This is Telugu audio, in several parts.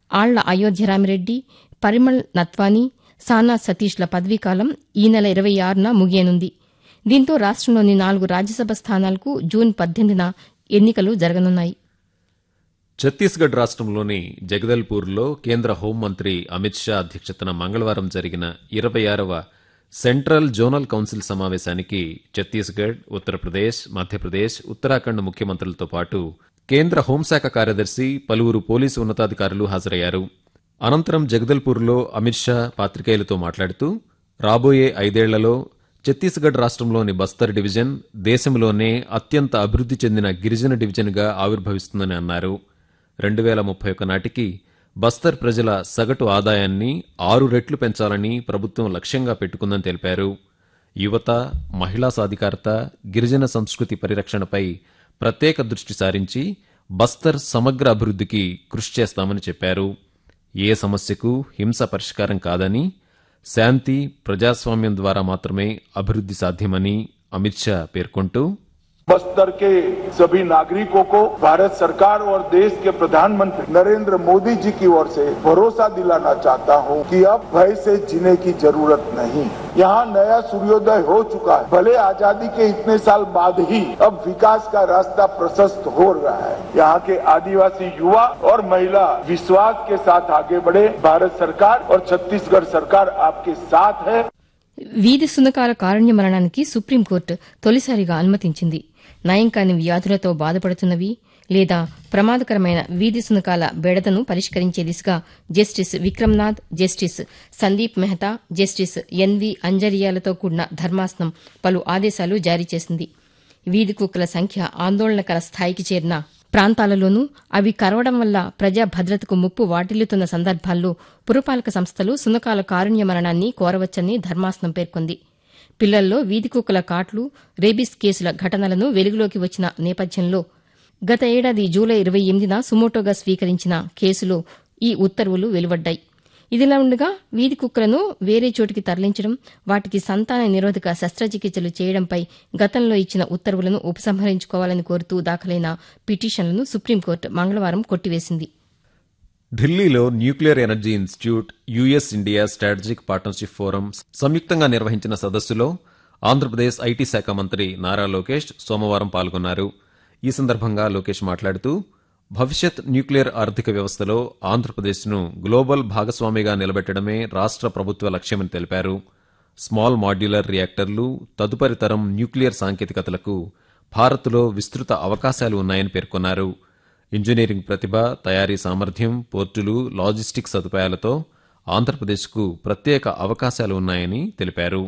ఆళ్ల అయోధ్యరామిరెడ్డి పరిమళ్ నత్వానీ సానా సతీష్ల పదవీకాలం ఈ నెల ఇరవై ఆరున ముగియనుంది దీంతో రాష్టంలోని నాలుగు రాజ్యసభ స్థానాలకు జూన్ పద్దెనిమిదిన ఎన్నికలు జరగనున్నాయి ఛత్తీస్గఢ్ రాష్ట్రంలోని జగదల్పూర్లో కేంద్ర హోంమంత్రి అమిత్ షా అధ్యక్షతన మంగళవారం జరిగిన ఇరవై ఆరవ సెంట్రల్ జోనల్ కౌన్సిల్ సమావేశానికి ఛత్తీస్గఢ్ ఉత్తరప్రదేశ్ మధ్యప్రదేశ్ ఉత్తరాఖండ్ ముఖ్యమంత్రులతో పాటు కేంద్ర హోంశాఖ కార్యదర్శి పలువురు పోలీసు ఉన్నతాధికారులు హాజరయ్యారు అనంతరం జగదల్పూర్లో అమిత్ షా పాత్రికేయులతో మాట్లాడుతూ రాబోయే ఐదేళ్లలో ఛత్తీస్గఢ్ రాష్ట్రంలోని బస్తర్ డివిజన్ దేశంలోనే అత్యంత అభివృద్ది చెందిన గిరిజన డివిజన్గా ఆవిర్భవిస్తుందని అన్నారు రెండు వేల ముప్పై ఒక్క నాటికి బస్తర్ ప్రజల సగటు ఆదాయాన్ని ఆరు రెట్లు పెంచాలని ప్రభుత్వం లక్ష్యంగా పెట్టుకుందని తెలిపారు యువత మహిళా సాధికారత గిరిజన సంస్కృతి పరిరక్షణపై ప్రత్యేక దృష్టి సారించి బస్తర్ సమగ్ర అభివృద్ధికి కృషి చేస్తామని చెప్పారు ఏ సమస్యకు హింస పరిష్కారం కాదని శాంతి ప్రజాస్వామ్యం ద్వారా మాత్రమే అభివృద్ధి సాధ్యమని అమిత్ షా పేర్కొంటూ बस्तर के सभी नागरिकों को भारत सरकार और देश के प्रधानमंत्री नरेंद्र मोदी जी की ओर से भरोसा दिलाना चाहता हूं कि अब भय से जीने की जरूरत नहीं यहाँ नया सूर्योदय हो चुका है भले आजादी के इतने साल बाद ही अब विकास का रास्ता प्रशस्त हो रहा है यहाँ के आदिवासी युवा और महिला विश्वास के साथ आगे बढ़े भारत सरकार और छत्तीसगढ़ सरकार आपके साथ है వీధి సునకాల కారుణ్య మరణానికి సుప్రీంకోర్టు తొలిసారిగా అనుమతించింది నయం కాని వ్యాధులతో బాధపడుతున్నవి లేదా ప్రమాదకరమైన వీధి సునకాల బెడదను పరిష్కరించే దిశగా justice Vikramnath justice Sandeep Mehta justice NV అంజరియాలతో కూడిన ధర్మాసనం పలు ఆదేశాలు జారీ చేసింది వీధి కుక్కల సంఖ్య ఆందోళనకర స్థాయికి చేరిన ప్రాంతాలలోనూ అవి కరవడం వల్ల ప్రజా భద్రతకు ముప్పు వాటిల్లుతున్న సందర్భాల్లో పురపాలక సంస్థలు సునకాల కారుణ్య మరణాన్ని కోరవచ్చని ధర్మాసనం పేర్కొంది పిల్లల్లో వీధి కుక్కల కాట్లు రేబీస్ కేసుల ఘటనలను వెలుగులోకి వచ్చిన నేపథ్యంలో గత ఏడాది జూలై ఇరవై ఎనిమిదిన సుమోటోగా స్వీకరించిన కేసులో ఈ ఉత్తర్వులు వెలువడ్డాయి ఇదిలా ఉండగా వీధి కుక్కలను వేరే చోటికి తరలించడం వాటికి సంతాన నిరోధక శస్త్రచికిత్సలు చేయడంపై గతంలో ఇచ్చిన ఉత్తర్వులను ఉపసంహరించుకోవాలని కోరుతూ దాఖలైన పిటిషన్లను సుప్రీంకోర్టు మంగళవారం కొట్టివేసింది ఢిల్లీలో nuclear energy institute US India strategic partnership forum సంయుక్తంగా నిర్వహించిన సదస్సులో ఆంధ్రప్రదేశ్ ఐటీ శాఖ మంత్రి నారా లోకేష్ సోమవారం పాల్గొన్నారు ఈ సందర్భంగా లోకేష్ మాట్లాడుతూ భవిష్యత్ న్యూక్లియర్ ఆర్థిక వ్యవస్థలో ఆంధ్రప్రదేశ్ను గ్లోబల్ భాగస్వామిగా నిలబెట్టడమే రాష్ట్ర ప్రభుత్వ లక్ష్యమని తెలిపారు స్మాల్ మాడ్యులర్ రియాక్టర్లు తదుపరి తరం న్యూక్లియర్ సాంకేతికతలకు భారత్లో విస్తృత అవకాశాలు ఉన్నాయని పేర్కొన్నారు ఇంజనీరింగ్ ప్రతిభ తయారీ సామర్థ్యం పోర్టులు లాజిస్టిక్ సదుపాయాలతో ఆంధ్రప్రదేశ్కు ప్రత్యేక అవకాశాలు ఉన్నాయని తెలిపారు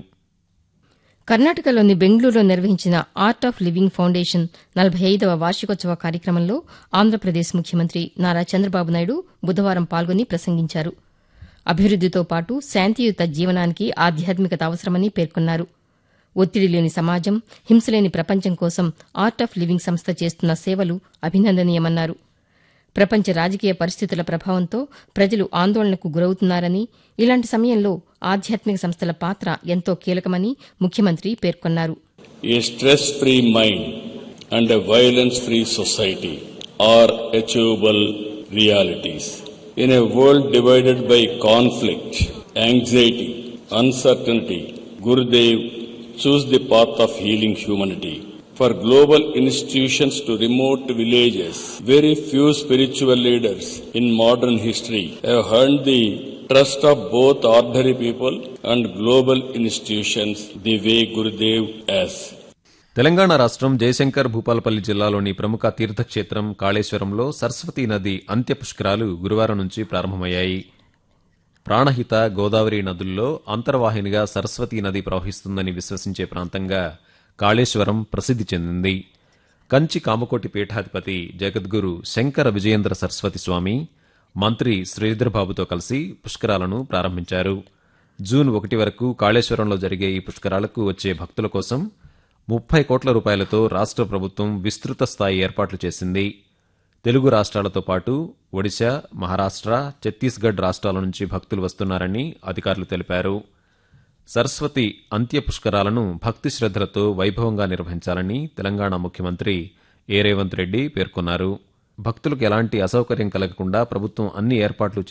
కర్ణాటకలోని బెంగళూరులో నిర్వహించిన ఆర్ట్ ఆఫ్ లివింగ్ ఫౌండేషన్ నలభై ఐదవ వార్షికోత్సవ కార్యక్రమంలో ఆంధ్రప్రదేశ్ ముఖ్యమంత్రి నారా చంద్రబాబు నాయుడు బుధవారం పాల్గొని ప్రసంగించారు అభివృద్దితో పాటు శాంతియుత జీవనానికి ఆధ్యాత్మికత అవసరమని పేర్కొన్నారు ఒత్తిడి లేని సమాజం హింసలేని ప్రపంచం కోసం ఆర్ట్ ఆఫ్ లివింగ్ సంస్థ చేస్తున్న సేవలు అభినందనీయమన్నారు ప్రపంచ రాజకీయ పరిస్థితుల ప్రభావంతో ప్రజలు ఆందోళనకు గురవుతున్నారని ఇలాంటి సమయంలో ఆధ్యాత్మిక సంస్థల పాత్ర ఎంతో కీలకమని ముఖ్యమంత్రి పేర్కొన్నారు A stress free mind and a violence free society are achievable realities. In a world divided by conflict, anxiety, uncertainty, Gurudev chose the path of healing humanity. For global institutions to remote villages, very few spiritual leaders in modern history have earned the trust of both ordinary people and global institutions the way Gurudev has. Telangana రాష్ట్రం జయశంకర్ భూపాలపల్లి జిల్లాలోని ప్రముఖ తీర్థక్షేత్రం కాళేశ్వరంలో సరస్వతీ నది అంత్య పుష్కరాలు గురువారం నుంచి ప్రారంభమయ్యాయి ప్రాణహిత గోదావరి నదుల్లో అంతర్వాహినిగా సరస్వతీ నది ప్రవహిస్తుందని విశ్వసించే ప్రాంతంగా కాళేశ్వరం ప్రసిద్ది చెందింది కంచి కామకోటి పీఠాధిపతి జగద్గురు శంకర విజయేంద్ర సరస్వతి స్వామి మంత్రి శ్రీధర్బాబుతో కలిసి పుష్కరాలను ప్రారంభించారు జూన్ ఒకటి వరకు కాళేశ్వరంలో జరిగే ఈ పుష్కరాలకు వచ్చే భక్తుల కోసం ముప్పై కోట్ల రూపాయలతో రాష్ట్ర ప్రభుత్వం విస్తృత స్థాయి ఏర్పాట్లు చేసింది తెలుగు రాష్ట్రాలతో పాటు ఒడిశా మహారాష్ట్ర ఛత్తీస్గఢ్ రాష్ట్రాల నుంచి భక్తులు వస్తున్నారని అధికారులు తెలిపారు సరస్వతి అంత్య పుష్కరాలను భక్తి శ్రద్దలతో వైభవంగా నిర్వహించాలని తెలంగాణ ముఖ్యమంత్రి ఏ రేవంత్ రెడ్డి పేర్కొన్నారు భక్తులకు ఎలాంటి అసౌకర్యం కలగకుండా ప్రభుత్వం అన్ని ఏర్పాట్లు